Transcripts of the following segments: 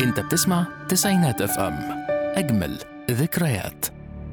انت بتسمع تسعينات اف ام اجمل ذكريات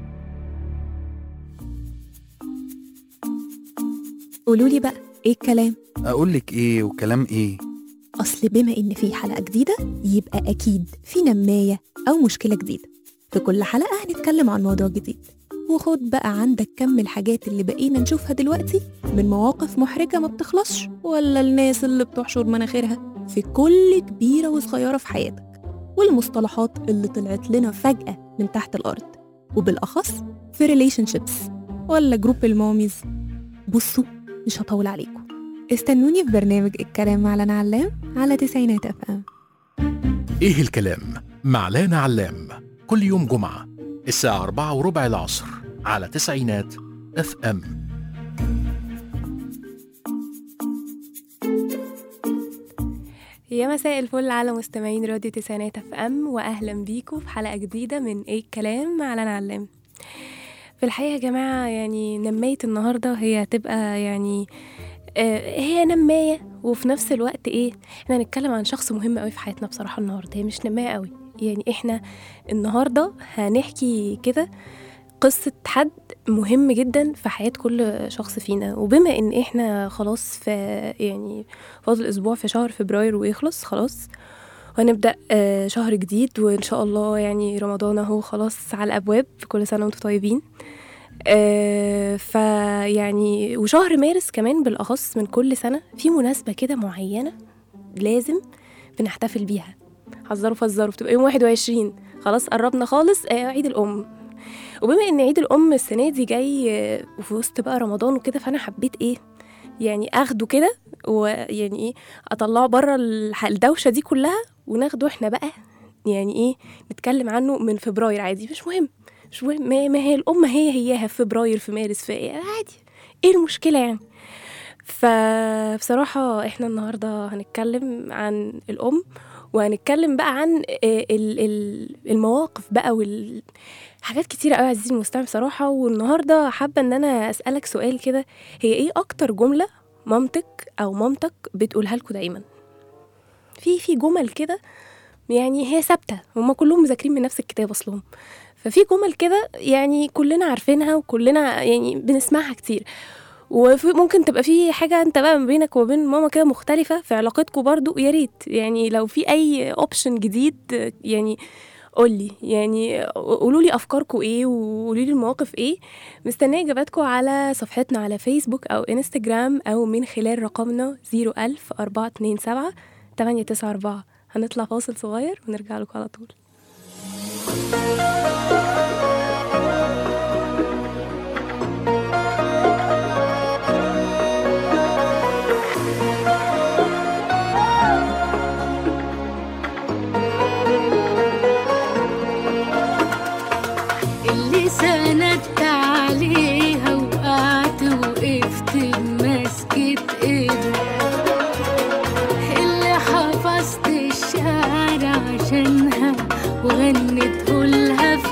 قولوا لي بقى ايه الكلام اقول لك ايه وكلام ايه اصل بما ان في حلقه جديده يبقى اكيد في نمايه او مشكله جديده في كل حلقه هنتكلم عن موضوع جديد وخد بقى عندك كم الحاجات اللي بقينا نشوفها دلوقتي من مواقف محرجه ما بتخلصش ولا الناس اللي بتحشر مناخيرها في كل كبيره وصغيره في حياتك والمصطلحات اللي طلعت لنا فجاه من تحت الارض وبالاخص في ريليشن شيبس ولا جروب الماميز بصوا مش هطول عليكم استنوني في برنامج الكلام مع لنا علام على تسعينات اف ام ايه الكلام مع لانا علام كل يوم جمعة الساعة أربعة وربع العصر على تسعينات اف ام يا مساء الفل على مستمعين راديو تسعينات اف ام واهلا بيكم في حلقه جديده من ايه الكلام مع لنا علام في الحقيقه يا جماعه يعني نمايه النهارده هي هتبقى يعني آه، هي نمايه وفي نفس الوقت ايه احنا هنتكلم عن شخص مهم قوي في حياتنا بصراحه النهارده هي مش نمايه قوي يعني احنا النهارده هنحكي كده قصة حد مهم جدا في حياة كل شخص فينا وبما ان احنا خلاص في يعني فاضل اسبوع في شهر فبراير ويخلص خلاص وهنبدأ آه، شهر جديد وان شاء الله يعني رمضان اهو خلاص على الابواب كل سنة وانتم طيبين آه، فيعني وشهر مارس كمان بالاخص من كل سنة في مناسبة كده معينة لازم بنحتفل بيها حذروا فزروا بتبقى يوم 21 خلاص قربنا خالص آه، عيد الام وبما ان عيد الام السنه دي جاي آه، وفي وسط بقى رمضان وكده فانا حبيت ايه يعني اخده كده ويعني ايه اطلعه بره الح- الدوشه دي كلها وناخده احنا بقى يعني ايه نتكلم عنه من فبراير عادي مش مهم مش مهم ما ما هي الام هي هياها في فبراير في مارس في إيه عادي ايه المشكله يعني فبصراحة احنا النهاردة هنتكلم عن الأم وهنتكلم بقى عن آه، ال- ال- المواقف بقى وال حاجات كتيرة قوي عزيزي المستمع بصراحة والنهاردة حابة ان انا اسألك سؤال كده هي ايه اكتر جملة مامتك او مامتك بتقولها لكم دايما في في جمل كده يعني هي ثابتة هما كلهم مذاكرين من نفس الكتاب اصلهم ففي جمل كده يعني كلنا عارفينها وكلنا يعني بنسمعها كتير وممكن تبقى في حاجة انت بقى ما بينك وبين ماما كده مختلفة في علاقتكم برضو يا ريت يعني لو في اي اوبشن جديد يعني قولي يعني قولوا لي افكاركم ايه وقولوا لي المواقف ايه مستنيه اجاباتكم على صفحتنا على فيسبوك او انستجرام او من خلال رقمنا 01000 427 894 هنطلع فاصل صغير ونرجع لكم على طول اللي سندت عليها وقعت وقفت بمسكة ايده اللي حفظت الشعر عشانها وغنيته لها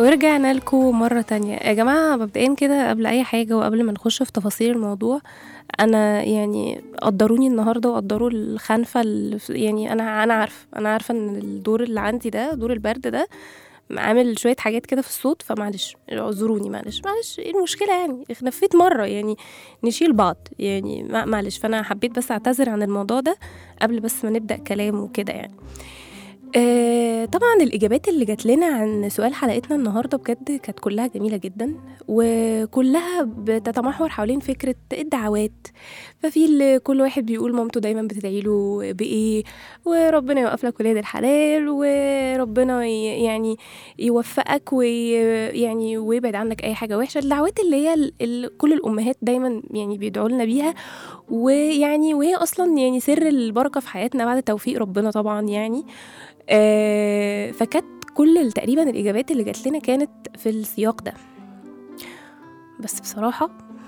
ورجعنا لكم مرة تانية يا جماعة مبدئيا كده قبل أي حاجة وقبل ما نخش في تفاصيل الموضوع أنا يعني قدروني النهاردة وقدروا الخنفة اللي في- يعني أنا أنا عارفة أنا عارفة إن الدور اللي عندي ده دور البرد ده عامل شوية حاجات كده في الصوت فمعلش اعذروني معلش معلش ايه المشكلة يعني خنفيت مرة يعني نشيل بعض يعني ما- معلش فأنا حبيت بس أعتذر عن الموضوع ده قبل بس ما نبدأ كلام وكده يعني آه، طبعا الإجابات اللي جات لنا عن سؤال حلقتنا النهاردة بجد كانت كلها جميلة جدا وكلها بتتمحور حوالين فكرة الدعوات ففي اللي كل واحد بيقول مامته دايما بتدعي له بإيه وربنا يوقف لك ولاد الحلال وربنا ي- يعني يوفقك ويعني ويبعد عنك أي حاجة وحشة الدعوات اللي هي ال- ال- كل الأمهات دايما يعني بيدعوا لنا بيها ويعني وهي أصلا يعني سر البركة في حياتنا بعد توفيق ربنا طبعا يعني آه، فكانت كل تقريبا الاجابات اللي جات لنا كانت في السياق ده بس بصراحه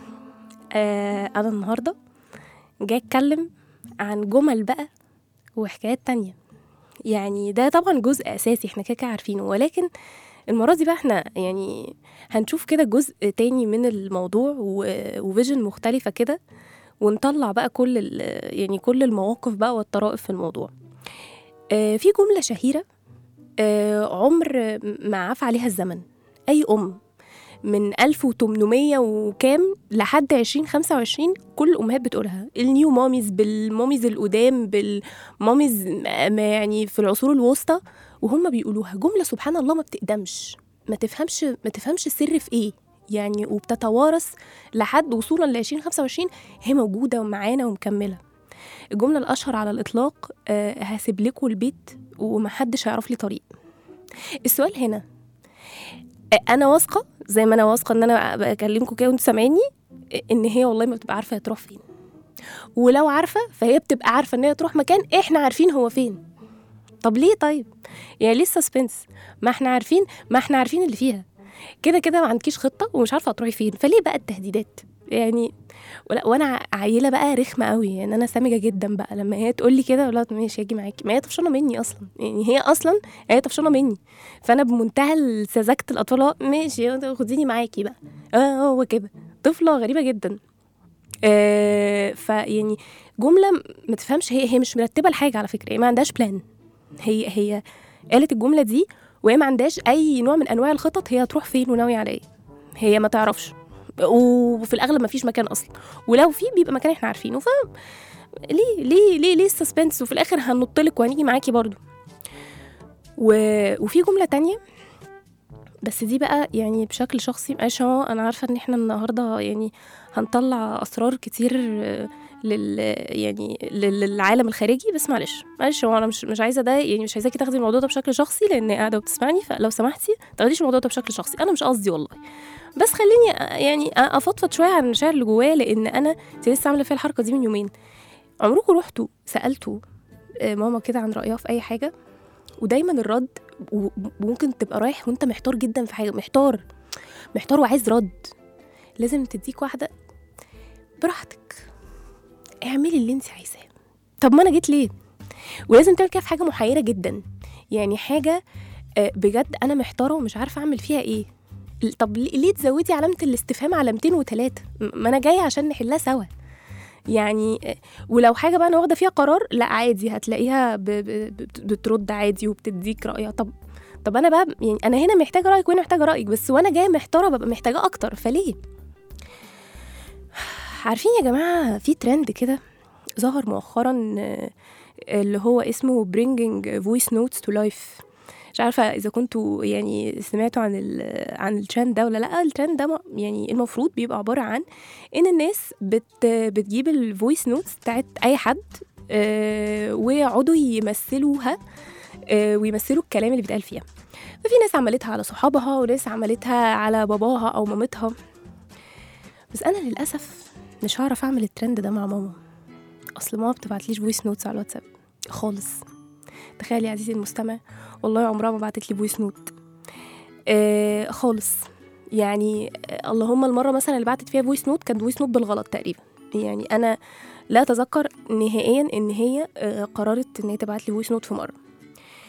آه، انا النهارده جاي اتكلم عن جمل بقى وحكايات تانية يعني ده طبعا جزء اساسي احنا كده كده عارفينه ولكن المرة دي بقى احنا يعني هنشوف كده جزء تاني من الموضوع و- وفيجن مختلفة كده ونطلع بقى كل ال- يعني كل المواقف بقى والطرائف في الموضوع آه، في جملة شهيرة آه، عمر ما عاف عليها الزمن أي أم من 1800 وكام لحد 2025 كل الأمهات بتقولها النيو ماميز بالماميز القدام بالماميز ما يعني في العصور الوسطى وهم بيقولوها جملة سبحان الله ما بتقدمش ما تفهمش ما تفهمش السر في ايه يعني وبتتوارث لحد وصولا ل 2025 هي موجودة ومعانا ومكملة الجملة الأشهر على الإطلاق آه، هسيب لكم البيت ومحدش هيعرف لي طريق السؤال هنا آه، أنا واثقة زي ما أنا واثقة إن أنا بكلمكم كده وأنتوا سامعيني آه، إن هي والله ما بتبقى عارفة هي تروح فين ولو عارفة فهي بتبقى عارفة إن هي تروح مكان إحنا عارفين هو فين طب ليه طيب يعني ليه السسبنس ما احنا عارفين ما احنا عارفين اللي فيها كده كده ما عندكيش خطه ومش عارفه هتروحي فين فليه بقى التهديدات يعني ولا وانا عيله بقى رخمه قوي يعني انا سامجه جدا بقى لما هي تقول لي كده اقول لها ماشي هاجي معاكي ما هي طفشانه مني اصلا يعني هي اصلا هي طفشانه مني فانا بمنتهى سذاجه الاطفال اللي هو ماشي خديني معاكي بقى اه هو كده طفله غريبه جدا آه فيعني جمله ما تفهمش هي هي مش مرتبه لحاجه على فكره هي ما عندهاش بلان هي هي قالت الجمله دي وهي ما عندهاش اي نوع من انواع الخطط هي هتروح فين وناويه على ايه هي ما تعرفش وفي الاغلب ما فيش مكان اصلا ولو في بيبقى مكان احنا عارفينه ف ليه ليه ليه ليه السسبنس وفي الاخر هنطلق وهنيجي معاكي برضو و... وفي جمله تانية بس دي بقى يعني بشكل شخصي معلش هو انا عارفه ان احنا النهارده يعني هنطلع اسرار كتير آه، لل يعني لل- للعالم الخارجي بس معلش معلش هو انا مش مش عايزه ده يعني مش عايزاكي تاخدي الموضوع ده بشكل شخصي لان قاعده وبتسمعني فلو سمحتي ما تاخديش الموضوع ده بشكل شخصي انا مش قصدي والله بس خليني أ- يعني أ- افضفض شويه عن المشاعر اللي جوايا لان انا انت لسه عامله فيها الحركه دي من يومين عمركم رحتوا سالتوا آه، ماما كده عن رايها في اي حاجه ودايما الرد و- وممكن تبقى رايح وانت محتار جدا في حاجه محتار محتار وعايز رد لازم تديك واحده براحتك اعملي اللي انت عايزاه طب ما انا جيت ليه ولازم تعمل كده في حاجه محيره جدا يعني حاجه آه، بجد انا محتاره ومش عارفه اعمل فيها ايه طب ليه ليه تزودي علامه الاستفهام علامتين وثلاثه ما انا جايه عشان نحلها سوا يعني آه، ولو حاجه بقى انا واخده فيها قرار لا عادي هتلاقيها ب- ب- بت- بترد عادي وبتديك رايها طب طب انا بقى يعني انا هنا محتاجه رايك وهنا محتاجه رايك بس وانا جايه محتاره ببقى محتاجه اكتر فليه عارفين يا جماعه في ترند كده ظهر مؤخرا آه، اللي هو اسمه bringing voice notes to life مش عارفه اذا كنتوا يعني سمعتوا عن ال عن الترند ده ولا لا الترند ده م- يعني المفروض بيبقى عباره عن ان الناس بت بتجيب الفويس نوتس بتاعت اي حد آه، ويقعدوا يمثلوها آه، ويمثلوا الكلام اللي بيتقال فيها ففي ناس عملتها على صحابها وناس عملتها على باباها او مامتها بس انا للاسف مش هعرف اعمل الترند ده مع ماما اصل ماما بتبعتليش فويس نوتس على الواتساب خالص تخيلي يا عزيزي المستمع والله عمرها ما بعتت لي فويس نوت آه خالص يعني آه اللهم المره مثلا اللي بعتت فيها فويس نوت كانت فويس نوت بالغلط تقريبا يعني انا لا اتذكر نهائيا ان هي آه قررت ان هي تبعت لي فويس نوت في مره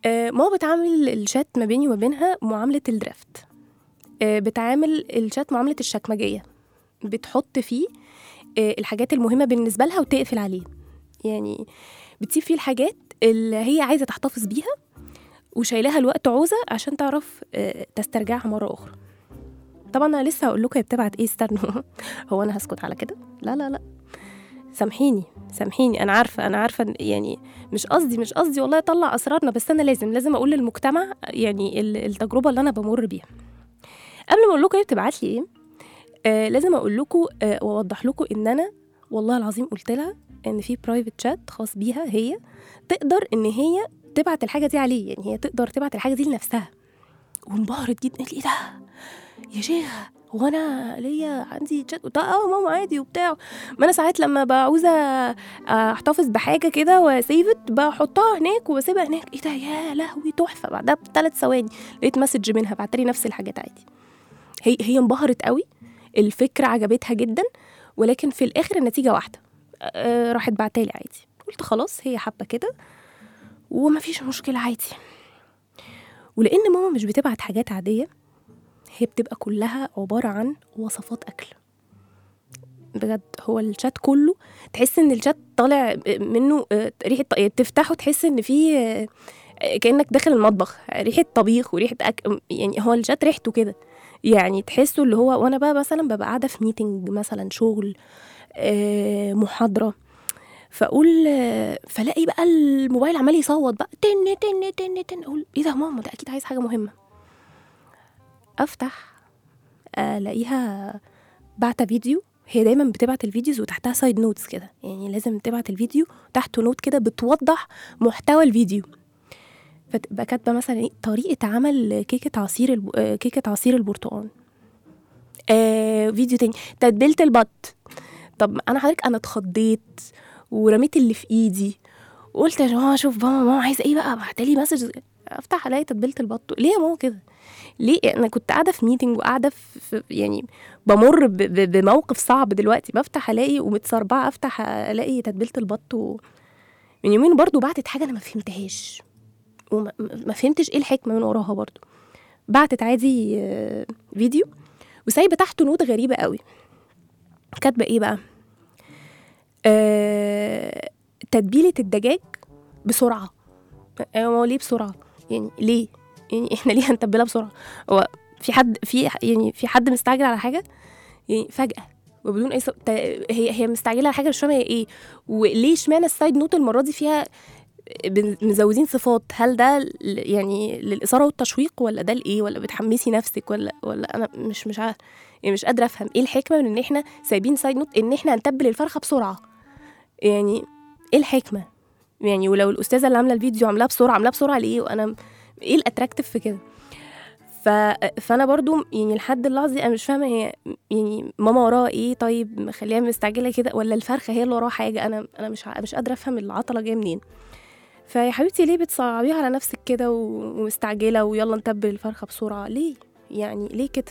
آه، ماما بتعامل الشات ما بيني وما بينها معاملة الدرافت آه، بتعامل الشات معاملة الشكمجية بتحط فيه آه، الحاجات المهمة بالنسبة لها وتقفل عليه يعني بتسيب فيه الحاجات اللي هي عايزة تحتفظ بيها وشايلاها الوقت عوزة عشان تعرف آه، تسترجعها مرة أخرى طبعا أنا لسه هقول لكم هي بتبعت إيه استنوا هو أنا هسكت على كده لا لا لا سامحيني سامحيني أنا عارفة أنا عارفة إن- يعني مش قصدي مش قصدي والله اطلع اسرارنا بس انا لازم لازم اقول للمجتمع يعني ال- التجربه اللي انا بمر بيها قبل ما اقول لكم هي بتبعت لي ايه آه لازم اقول لكم آه واوضح لكم ان انا والله العظيم قلت لها ان في برايفت شات خاص بيها هي تقدر ان هي تبعت الحاجه دي عليه يعني هي تقدر تبعت الحاجه دي لنفسها وانبهرت جدا قالت لي ايه ده يا شيخ هو انا ليا عندي شات قلت لها اه ماما عادي وبتاع ما انا ساعات لما بعوزه احتفظ بحاجه كده وسيفت بحطها هناك وبسيبها هناك ايه ده يا لهوي تحفه بعدها بثلاث ثواني لقيت مسج منها بعتلي نفس الحاجات عادي هي هي انبهرت قوي الفكره عجبتها جدا ولكن في الاخر النتيجه واحده آه، راحت بعتالي عادي قلت خلاص هي حابه كده ومفيش مشكله عادي ولان ماما مش بتبعت حاجات عاديه هي بتبقى كلها عباره عن وصفات اكل بجد هو الشات كله تحس ان الشات طالع منه آه، ريحه تفتحه تحس ان فيه آه، كانك داخل المطبخ ريحه طبيخ وريحه أك... يعني هو الشات ريحته كده يعني تحسه اللي هو وانا بقى مثلا ببقى قاعده في ميتنج مثلا شغل آه، محاضره فاقول آه، فلاقي بقى الموبايل عمال يصوت بقى تن تن تن تن اقول ايه ده يا ماما ده اكيد عايز حاجه مهمه افتح الاقيها بعت فيديو هي دايما بتبعت الفيديوز وتحتها سايد نوتس كده يعني لازم تبعت الفيديو تحته نوت كده بتوضح محتوى الفيديو فتبقى كاتبه مثلا ايه طريقه عمل كيكه عصير الب... آه، كيكه عصير البرتقال آه فيديو تاني تتبيله البط طب انا حضرتك انا اتخضيت ورميت اللي في ايدي وقلت يا جماعه شوف ماما ماما عايزه ايه بقى بعتلي مسج افتح الاقي تتبيله البط ليه يا ماما كده ليه انا كنت قاعده في ميتنج وقاعده في في- يعني بمر ب- ب- بموقف صعب دلوقتي بفتح الاقي ومتسربعه افتح الاقي تتبيله البط و... من يومين برضو بعتت حاجه انا ما فهمتهاش وما ما فهمتش ايه الحكمه من وراها برضو بعتت عادي آه، فيديو وسايبه تحته نوت غريبه قوي كاتبه ايه بقى آه تتبيله الدجاج بسرعه آه، هو ليه بسرعه يعني ليه يعني احنا ليه هنتبلها بسرعه هو في حد في يعني في حد مستعجل على حاجه يعني فجاه وبدون اي سبب هي هي مستعجله على حاجه مش فاهمه هي ايه وليه اشمعنى السايد نوت المره دي فيها بن- مزودين صفات هل ده ل- يعني للاثاره والتشويق ولا ده لايه ولا بتحمسي نفسك ولا ولا انا مش مش عارف يعني مش قادره افهم ايه الحكمه من ان احنا سايبين سايد نوت ان احنا هنتبل الفرخه بسرعه يعني ايه الحكمه يعني ولو الاستاذه اللي عامله الفيديو عاملاها بسرعه عاملاها بسرعه ليه وانا ايه الاتراكتيف في كده ف... فانا برضو يعني لحد اللحظه دي انا مش فاهمه هي يعني ماما وراها ايه طيب مخليها مستعجله كده ولا الفرخه هي اللي وراها حاجه انا انا مش ع- مش قادره افهم العطله جايه منين فيا حبيبتي ليه بتصعبيها على نفسك كده و- ومستعجله ويلا نتبل الفرخه بسرعه ليه يعني ليه كده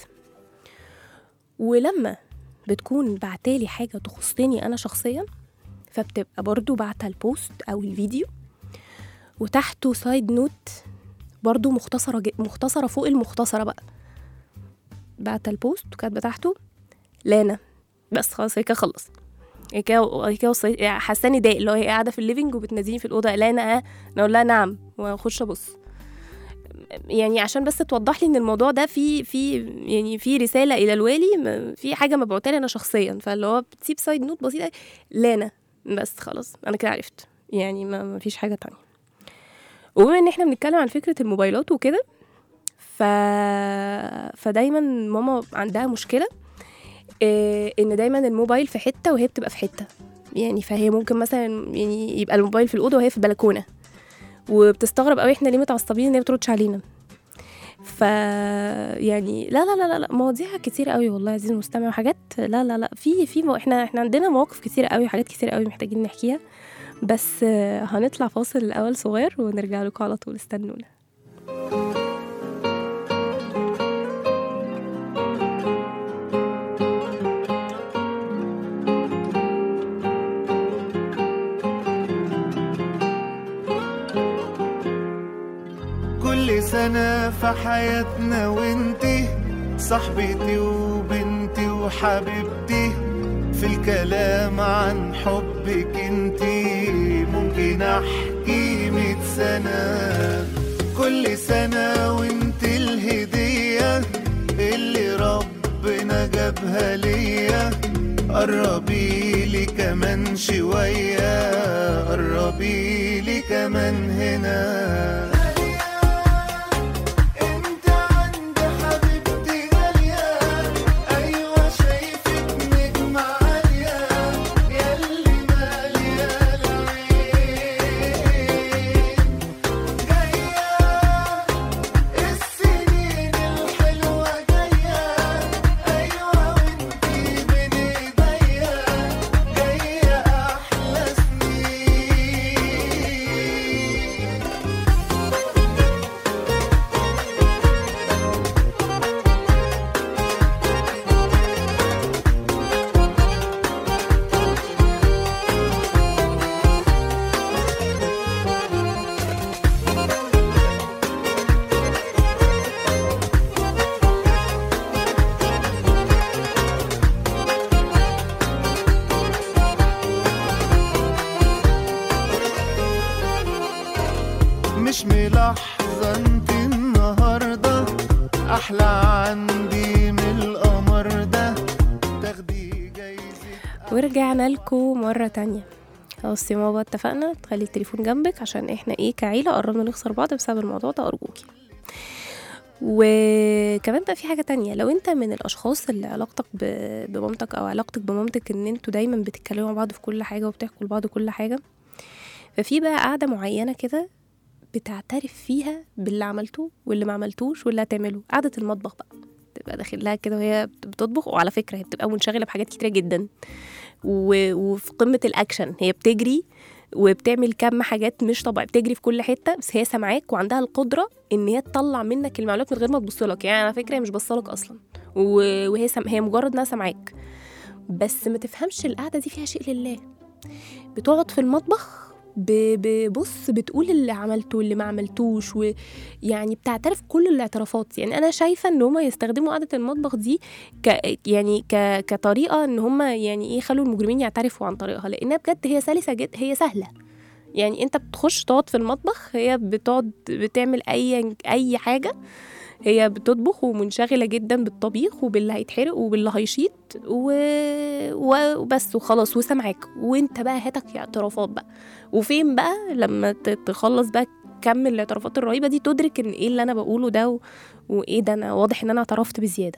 ولما بتكون بعتالي حاجه تخصني انا شخصيا فبتبقى برضو بعتها البوست او الفيديو وتحته سايد نوت برضو مختصرة ج... مختصرة فوق المختصرة بقى بعت البوست وكاتبة تحته لانا بس خلاص هي كده خلص هي كده هي كده وصلت- يعني حاساني ضايق اللي هو هي قاعدة في الليفينج وبتناديني في الأوضة لانا اه أنا أقول لها نعم وأخش أبص يعني عشان بس توضح لي ان الموضوع ده في في يعني في رساله الى الوالي م- في حاجه مبعوته لي انا شخصيا فاللي هو بتسيب سايد نوت بسيطه لانا بس خلاص انا كده عرفت يعني ما ما فيش حاجه تانية وبما ان احنا بنتكلم عن فكره الموبايلات وكده ف... فدايما ماما عندها مشكله إيه ان دايما الموبايل في حته وهي بتبقى في حته يعني فهي ممكن مثلا يعني يبقى الموبايل في الاوضه وهي في البلكونه وبتستغرب قوي احنا ليه متعصبين ان هي بتردش علينا ف يعني لا لا لا لا, لا مواضيع كتير قوي والله يا عزيزي المستمع وحاجات لا لا لا في في مو... احنا احنا عندنا مواقف كتير قوي وحاجات كتير قوي محتاجين نحكيها بس آه، هنطلع فاصل الاول صغير ونرجع لكم على طول استنونا كل سنة في حياتنا وانتي صاحبتي وبنتي وحبيبتي في الكلام عن حبك انتي ممكن احكي مية سنة كل سنة وانتي الهدية اللي ربنا جابها ليا قربي لي كمان شوية قربي لي كمان هنا انت عند حبيبتي غالية ايوه شايفك نجمة عالية ياللي مالية العين جاية السنين الحلوة جاية أيوة وانتي بين ايديا جاية أحلى سنين مش ملاحظة انت النهاردة أحلى عندي من القمر ده تاخدي جايزة ورجعنا لكم مرة تانية خلاص يا ماما اتفقنا تخلي التليفون جنبك عشان احنا ايه كعيلة قربنا نخسر بعض بسبب الموضوع ده أرجوكي وكمان بقى في حاجة تانية لو انت من الأشخاص اللي علاقتك ب- بمامتك أو علاقتك بمامتك ان انتوا دايما بتتكلموا مع بعض في كل حاجة وبتحكوا لبعض كل حاجة ففي بقى قعدة معينة كده بتعترف فيها باللي عملتوه واللي ما عملتوش واللي هتعمله قعدة المطبخ بقى تبقى داخل لها كده وهي بت- بتطبخ وعلى فكرة هي بتبقى منشغلة بحاجات كتيرة جدا و... وفي قمة الأكشن هي بتجري وبتعمل كم حاجات مش طبيعية بتجري في كل حتة بس هي سامعاك وعندها القدرة إن هي تطلع منك المعلومات من غير ما تبصلك يعني على فكرة هي مش بصلك أصلا و... وهي سم... هي مجرد إنها سامعاك بس ما تفهمش القعدة دي فيها شيء لله بتقعد في المطبخ ب- ببص بتقول اللي عملته واللي ما عملتوش ويعني بتعترف كل الاعترافات يعني انا شايفه ان هما يستخدموا قعده المطبخ دي ك يعني ك كطريقه ان هما يعني ايه يخلوا المجرمين يعترفوا عن طريقها لانها بجد هي سلسه جدا هي سهله يعني انت بتخش تقعد في المطبخ هي بتقعد بتعمل اي اي حاجه هي بتطبخ ومنشغله جدا بالطبيخ وباللي هيتحرق وباللي هيشيط و... و- وبس وخلاص وسامعاك وانت بقى هاتك اعترافات بقى وفين بقى لما ت- تخلص بقى كم الاعترافات الرهيبه دي تدرك ان ايه اللي انا بقوله ده و... وايه ده انا واضح ان انا اعترفت بزياده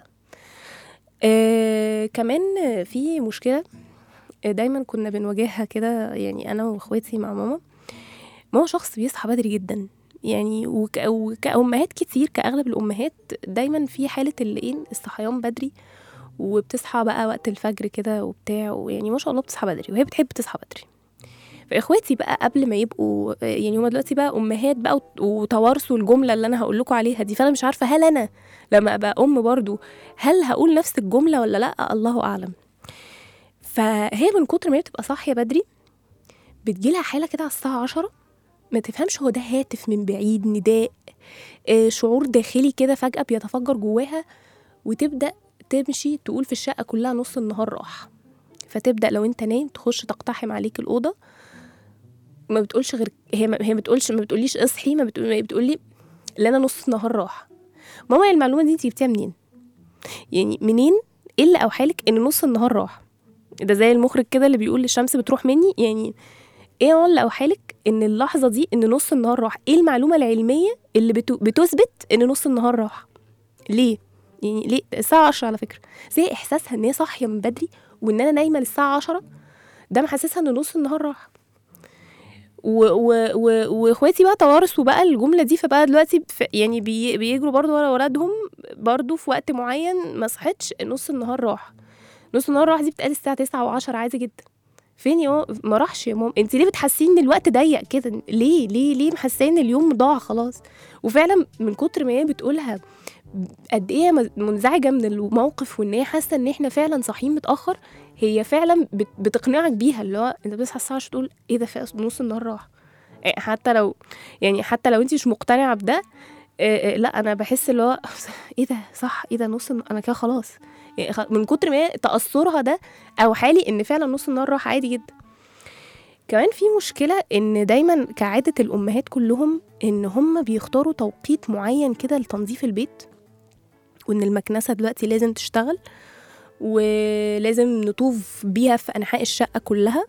آه كمان في مشكله دايما كنا بنواجهها كده يعني انا واخواتي مع ماما ماما شخص بيصحى بدري جدا يعني وك... وكأمهات كتير كأغلب الأمهات دايما في حالة اللي ايه الصحيان بدري وبتصحى بقى وقت الفجر كده وبتاع ويعني ما شاء الله بتصحى بدري وهي بتحب تصحى بدري فاخواتي بقى قبل ما يبقوا يعني هما دلوقتي بقى امهات بقى وت- وتوارثوا الجمله اللي انا هقول لكم عليها دي فانا مش عارفه هل انا لما ابقى ام برضو هل هقول نفس الجمله ولا لا الله اعلم فهي من كتر ما هي بتبقى صاحيه بدري بتجيلها حاله كده على الساعه 10 ما تفهمش هو ده هاتف من بعيد نداء آه، شعور داخلي كده فجاه بيتفجر جواها وتبدا تمشي تقول في الشقه كلها نص النهار راح فتبدا لو انت نايم تخش تقتحم عليك الاوضه ما بتقولش غير هي ما هي ما بتقولش ما بتقوليش اصحي ما بتقول ما بتقولي اللي انا نص النهار راح ماما المعلومه دي انت جبتيها منين يعني منين ايه اللي اوحالك ان نص النهار راح ده زي المخرج كده اللي بيقول الشمس بتروح مني يعني ايه هو اللي اوحالك ان اللحظه دي ان نص النهار راح ايه المعلومه العلميه اللي بتو- بتثبت ان نص النهار راح ليه يعني ليه الساعه 10 على فكره زي احساسها ان هي صاحيه من بدري وان انا نايمه للساعه 10 ده محسسها ان نص النهار راح و- و- و- واخواتي بقى توارثوا بقى الجمله دي فبقى دلوقتي في يعني بي بيجروا برضو ورا ولادهم برضو في وقت معين ما صحتش نص النهار راح نص النهار راح دي بتقال الساعه 9 و10 عادي جدا فين يا ماما ما راحش يا ماما انت ليه بتحسيني ان الوقت ضيق كده ليه ليه ليه محساني ان اليوم ضاع خلاص وفعلا من كتر ما هي بتقولها قد ايه هي منزعجه من الموقف وان هي حاسه ان احنا فعلا صاحيين متاخر هي فعلا بت- بتقنعك بيها اللي هو انت بتصحى الساعه 10 تقول ايه ده في نص النهار راح إيه حتى لو يعني حتى لو انت مش مقتنعه بده آه، آه، لا انا بحس اللي هو ايه ده صح ايه ده نص الن- انا كده خلاص يعني خ- من كتر ما هي تاثرها ده او حالي ان فعلا نص النهار راح عادي جدا كمان في مشكلة إن دايما كعادة الأمهات كلهم إن هم بيختاروا توقيت معين كده لتنظيف البيت وإن المكنسة دلوقتي لازم تشتغل ولازم نطوف بيها في أنحاء الشقة كلها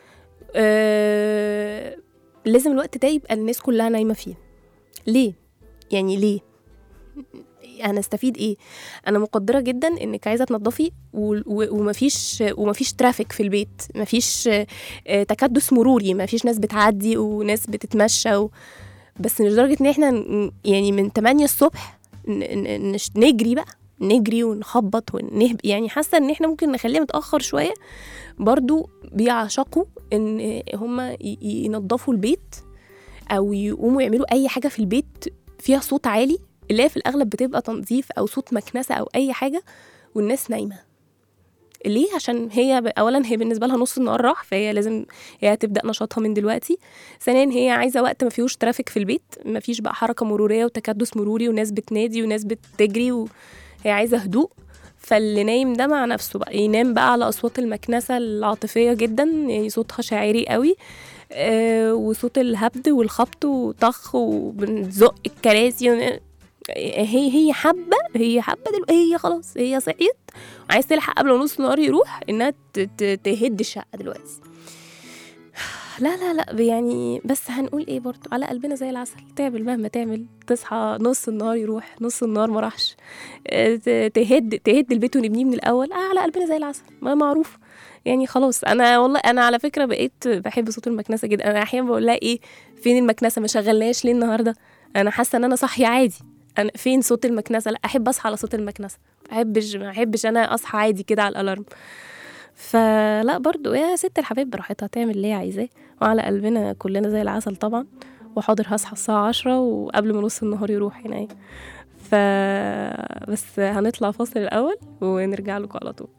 آه لازم الوقت ده يبقى الناس كلها نايمة فيه ليه؟ يعني ليه؟ انا استفيد ايه انا مقدره جدا انك عايزه تنظفي و- و- ومفيش ومفيش ترافيك في البيت مفيش آه، تكدس مروري مفيش ناس بتعدي وناس بتتمشى و... بس مش لدرجه ان احنا ن- يعني من 8 الصبح ن- ن- نش- نجري بقى نجري ونخبط ونهب يعني حاسه ان احنا ممكن نخليها متاخر شويه برضو بيعشقوا ان هما ي- ينظفوا البيت او يقوموا يعملوا اي حاجه في البيت فيها صوت عالي اللي هي في الاغلب بتبقى تنظيف او صوت مكنسه او اي حاجه والناس نايمه ليه عشان هي ب... اولا هي بالنسبه لها نص النهار راح فهي لازم هي تبدا نشاطها من دلوقتي ثانيا هي عايزه وقت ما فيهوش ترافيك في البيت ما فيش بقى حركه مروريه وتكدس مروري وناس بتنادي وناس بتجري وهي عايزه هدوء فاللي نايم ده مع نفسه بقى ينام بقى على اصوات المكنسه العاطفيه جدا يعني صوتها شاعري قوي آه وصوت الهبد والخبط وطخ وبنزق الكراسي ون- هي هي حابه هي حابه دلوقتي هي خلاص هي صحيت وعايز تلحق قبل ما نص النهار يروح انها ت- ت- تهد الشقه دلوقتي لا لا لا يعني بس هنقول ايه برضو على قلبنا زي العسل تعمل مهما تعمل تصحى نص النهار يروح نص النهار ما راحش آه، ت- تهد تهد البيت ونبنيه من الاول آه على قلبنا زي العسل ما معروف يعني خلاص انا والله انا على فكره بقيت بحب صوت المكنسه جدا انا احيانا بقول لها ايه فين المكنسه ما شغلناش ليه النهارده انا حاسه ان انا صاحيه عادي انا فين صوت المكنسه لا احب اصحى على صوت المكنسه ما احبش ما احبش انا اصحى عادي كده على الالارم فلا برضو يا ست الحبايب براحتها تعمل اللي هي عايزاه وعلى قلبنا كلنا زي العسل طبعا وحاضر هصحى الساعة عشرة وقبل ما نص النهار يروح هنا ف بس هنطلع فاصل الأول ونرجع لكم على طول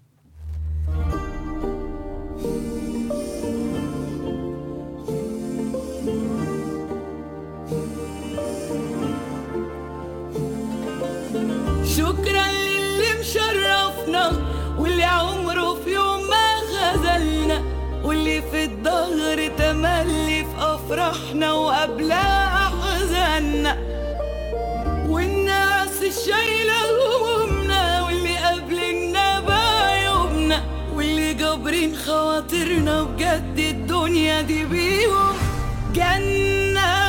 شكرا للي مشرفنا واللي عمره في يوم ما خذلنا واللي في الظهر تملي في افراحنا وقبلها احزاننا والناس الشايله همومنا واللي قابلنا بعيوبنا واللي جابرين خواطرنا بجد الدنيا دي بيهم جنه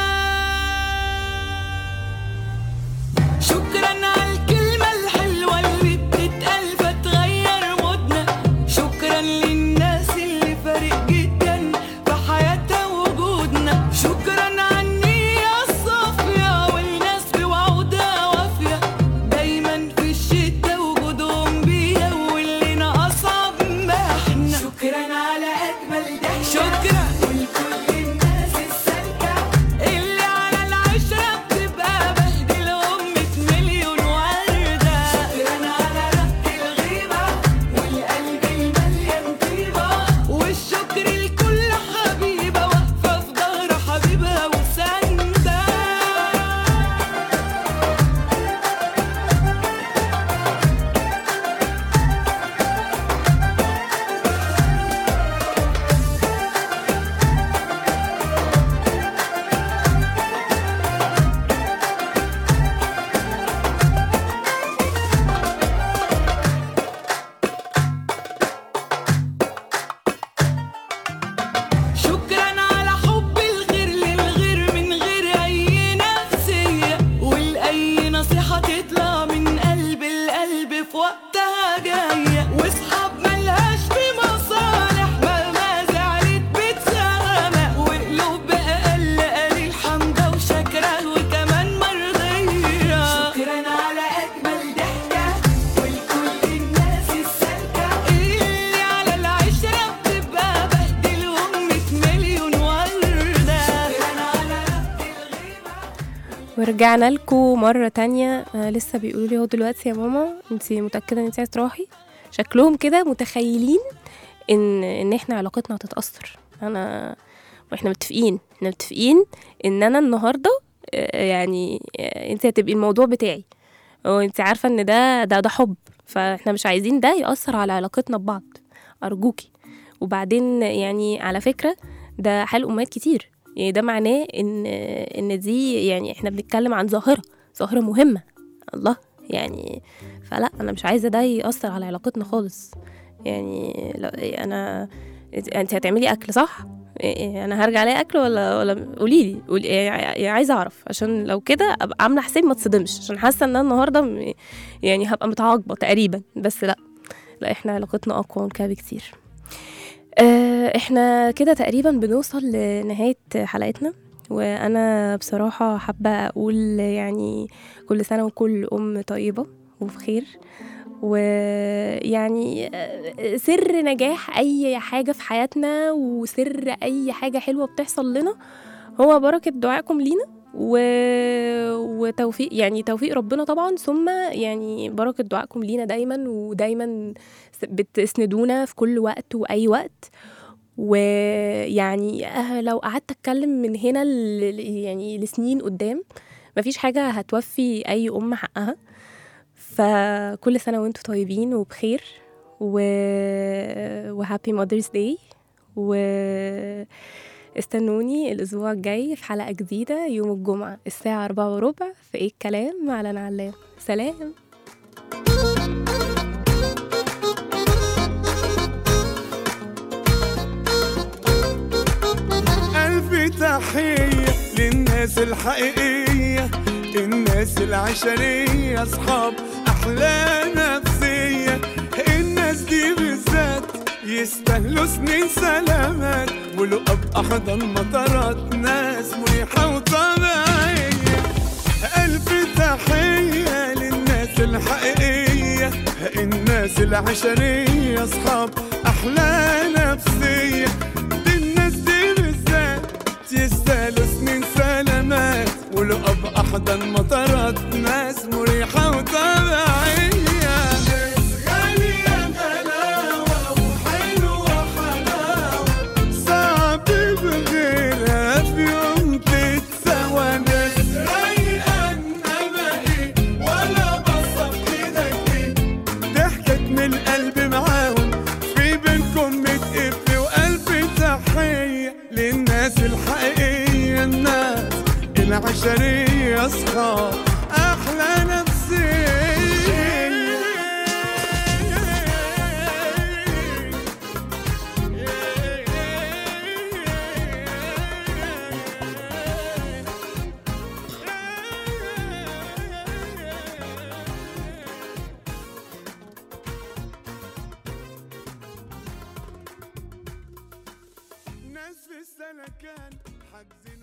شكرا على الكلمة الحلوة اللي بتتقال فتغير مودنا شكرا للناس اللي فارق جدا في حياتها وجودنا شكرا على النية الصافية والناس بوعودها وافية دايما في الشدة وجودهم بيها واللي أصعب ما احنا شكرا على أجمل ضحكة شكرا ولكل الناس السالكة اللي على العشرة بتبقى بهدلهم مية مليون وردة شكرا على ربط الغيبة والقلب المليان طيبة والشكر لكل حبيبة واقفة في ظهر حبيبها وساندة شكرا على حب الغير للغير من غير اي نفسية والاي نصيحة تطلع من قلب القلب في وقتها جاية واصحاب ملهاش في مصالح مهما زعلت بتسامح وقلوب بأقل قليل حمدة وشكرة وكمان مرضية شكرا على أجمل ضحكة ولكل الناس السالكة اللي على العشرة بتبقى بهدلهم مية مليون وردة شكرا على ربط الغيبة ورجعنا لكم مرة تانية آه لسه بيقولوا لي هو دلوقتي يا ماما انت متأكدة ان انت عايزة تروحي شكلهم كده متخيلين ان ان احنا علاقتنا هتتأثر انا واحنا متفقين احنا متفقين ان انا النهاردة آه، يعني آه، انت هتبقي الموضوع بتاعي وانت عارفه ان ده ده ده حب فاحنا مش عايزين ده يأثر على علاقتنا ببعض ارجوكي وبعدين يعني على فكره ده حال امهات كتير يعني ده معناه ان ان دي يعني احنا بنتكلم عن ظاهره ظاهره مهمه الله يعني فلا انا مش عايزه ده يأثر على علاقتنا خالص يعني لا انا انت هتعملي اكل صح إيه، انا هرجع الاقي اكل ولا ولا قولي لي قولي يعني عايزه اعرف عشان لو كده ابقى عامله حساب ما تصدمش عشان حاسه ان انا النهارده م- يعني هبقى متعاقبه تقريبا بس لا لا احنا علاقتنا اقوى من كده بكتير آه، احنا كده تقريبا بنوصل لنهايه حلقتنا وانا بصراحه حابه اقول يعني كل سنه وكل ام طيبه وبخير ويعني آه، سر نجاح اي حاجه في حياتنا وسر اي حاجه حلوه بتحصل لنا هو بركه دعائكم لينا و... وتوفيق يعني توفيق ربنا طبعا ثم يعني بركه دعائكم لينا دايما ودايما س- بتسندونا في كل وقت واي وقت ويعني آه، لو قعدت اتكلم من هنا ل... يعني لسنين قدام مفيش حاجه هتوفي اي ام حقها فكل سنة وانتم طيبين وبخير و وهابي مادرز داي و استنوني الأسبوع الجاي في حلقة جديدة يوم الجمعة الساعة أربعة وربع في إيه الكلام مع لنا علام سلام ألف تحية للناس الحقيقية الناس العشرية أصحاب أحلى نفسية الناس دي بالذات يستاهلوا سنين سلامات ولقب أحضن مطارات ناس مريحة وطبيعية ألف تحية للناس الحقيقية الناس العشرية أصحاب أحلى نفسية دي الناس دي بالذات يستاهلوا سنين سلامات ولقب أحضن مطارات ناس مريحة وطبيعية ناس غالية غلاوة وحلوة حلاوة صعب بغيرها في يوم تتسوى ناس رايقة إنما إيه ولا بصف إيدك ضحكت من القلب معاهم في بينكم متقف وألف تحية للناس الحقيقية الناس العشرية أصحاب أحلى نفسية ناس في السلكان حاجزين